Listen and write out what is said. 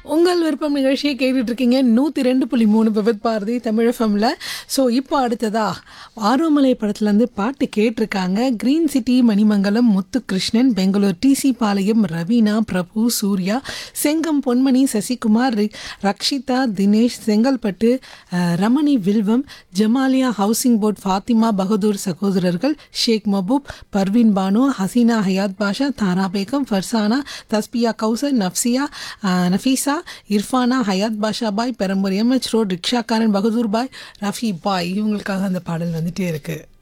உங்கள் விருப்பம் நிகழ்ச்சியை கேட்டுட்டு இருக்கீங்க நூற்றி ரெண்டு புள்ளி மூணு விபத் பாரதி தமிழ் எஃப்எம்ல ஸோ இப்போ அடுத்ததா ஆரோமலை படத்துலேருந்து பாட்டு கேட்டிருக்காங்க green city Manimangalam Muthukrishnan Bangalore DC Palayam Raveena Prabhu Surya Chengam Ponmani Sasikumar ரி- ரக்ஷிதா தினேஷ் செங்கல்பட்டு அஹ், ரமணி வில்வம் ஜமாலியா ஹவுசிங் போர்ட் ஃபாத்திமா பகதூர் சகோதரர்கள் ஷேக் மபூப் பர்வீன் பானு ஹசீனா ஹயாத் பாஷா தாரா பேகம் ஃபர்சானா தஸ்பியா கௌசர் நஃப்சியா அஹ், நஃபீசா இர்ஃபானா ஹயாத் பாஷா பாய் பெரம்பூர் எம்ஹெச் ரோட் ரிக்ஷாக்காரன் பகதூர் பாய் ரஃபி பாய் இவங்களுக்காக அந்த பாடல் வந்துட்டே இருக்கு